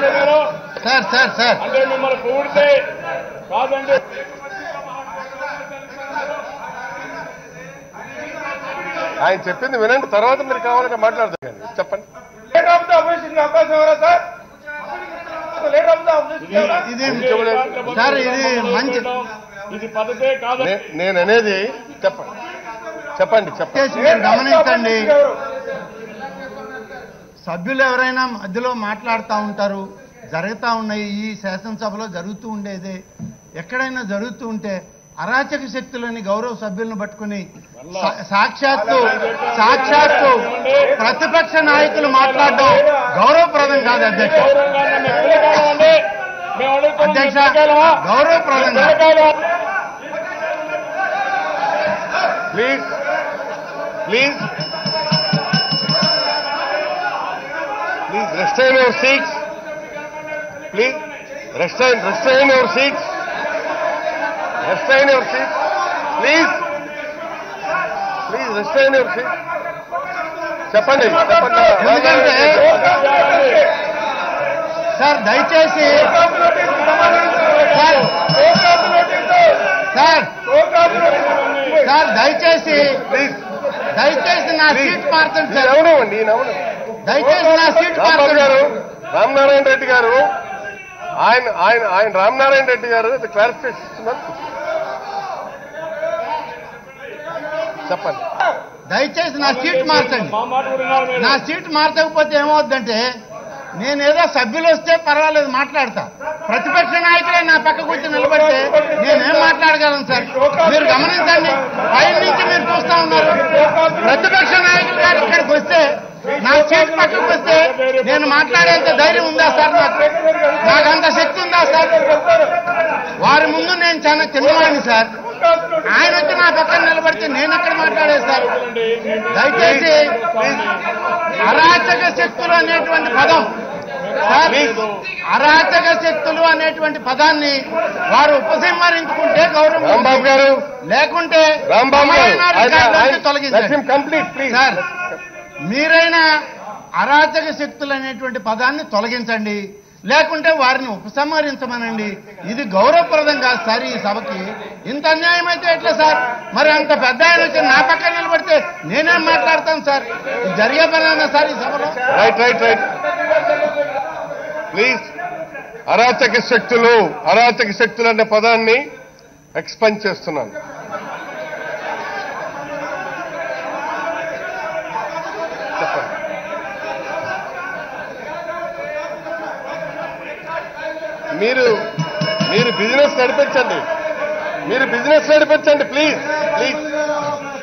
గారు sir sir sir అంటే మిమ్మల్ని పొగిడితే కాదండి ఆయన చెప్పింది వినండి తర్వాత మీరు కావాలంటే మాట్లాడతారు చెప్పండి లీడర్ ఆఫ్ ద అపోజిషన్ అవకాశం ఎవరా sir leader of the opposition ఎవరా ఇది సార్ ఇది మంచి ఇది పద్ధతే కాదు నే- నేను అనేది చెప్పండి చెప్పండి చెప్పండి చేసి మీరు గమనించండి ఎవరు? సభ్యులు ఎవరైనా మధ్యలో మాట్లాడుతూ ఉంటారు జరుగుతూ ఉన్నాయి ఈ శాసనసభలో జరుగుతూ ఉండేదే ఎక్కడైనా జరుగుతూ ఉంటే అరాచక శక్తులని గౌరవ సభ్యులను పట్టుకుని సా- సాక్షాత్తు సాక్షాత్తు ప్రతిపక్ష నాయకులు మాట్లాడడం గౌరవప్రదం కాదు అధ్యక్ష గౌరవంగా నన్ను పిల్లకాయలమండి. మేము అడుగుతున్నాం అధ్యక్ష పిల్లకాయలమా? గౌరవప్రదంగా పిల్లకాయలమా? Please please please restrain your seats please restrain restrain your seats restrain your seats please please restrain your seats చెప్పండి చెప్పండి ఎందుకంటే సార్ దయచేసి సార్ సార్ సార్ దయచేసి ప్లీజ్ దయచేసి నా సీట్ మార్చండి ఈయన సార్ ఎవరు అండి ఈయన ఎవరు దయచేసి నా సీట్ రాంబాబు గారు మార్చండి రామనారాయణ రెడ్డి గారు ఆయన ఆయన ఆయన రామనారాయణ రెడ్డి గారు క్లారిఫికేషన్ ఇస్తున్నారు చెప్పండి దయచేసి నా సీట్ మార్చండి మా మాట కూడా వినాలి మీరు. నా సీట్ మార్చకపోతే ఏమవుద్దంటే నేనేదో సభ్యులు వస్తే పర్వాలేదు మాట్లాడతా ప్రతిపక్ష నాయకులే నా పక్క కూర్చొని నిలబడితే నేనేం మాట్లాడగలను సార్ మీరు గమనించండి పై నుంచి మీరు చూస్తా ఉన్నారు ప్రతిపక్ష నాయకులు గారు ఇక్కడికి వస్తే నా సీట్ పక్కకు వస్తే నేను మాట్లాడేంత ధైర్యం ఉందా సార్ నాకు నాకు అంత శక్తి ఉందా సార్ వారి ముందు నేను చాలా చిన్నవాడిని సార్ ఆయన వచ్చి నా పక్కన నిలబడితే నేను ఎక్కడ మాట్లాడేది సార్ దయచేసి అరాచక శక్తులు అనేటువంటి పదం సార్ అరాచక శక్తులు అనేటువంటి పదాన్ని వారు ఉపసంహరించుకుంటే గౌరవం రాంబాబు గారు లేకుంటే రాంబాబు గారు తమైనా రికార్డు నుంచి తొలగించండి కంప్లీట్ ప్లీజ్ సార్ మీరైనా అరాచక శక్తులు అనేటువంటి పదాన్ని తొలగించండి లేకుంటే వారిని ఉపసంహరించమనండి ఇది గౌరవప్రదం కాదు సార్ ఈ సభకి ఇంత అన్యాయం అయితే ఎట్లా సార్ మరి అంత పెద్ద ఆయన వచ్చి నా పక్కన నిలబడితే నేనేం మాట్లాడతాను సార్ ఇది జరిగే పనేనా సార్ ఈ సభలో రైట్ రైట్ రైట్ ప్లీజ్ అరాచక శక్తులు అరాచక శక్తులు అనే పదాన్ని ఎక్స్పెండ్ చేస్తున్నాను చెప్పండి మీరు మీరు బిజినెస్ నడిపించండి మీరు బిజినెస్ నడిపించండి ప్లీజ్ ప్లీజ్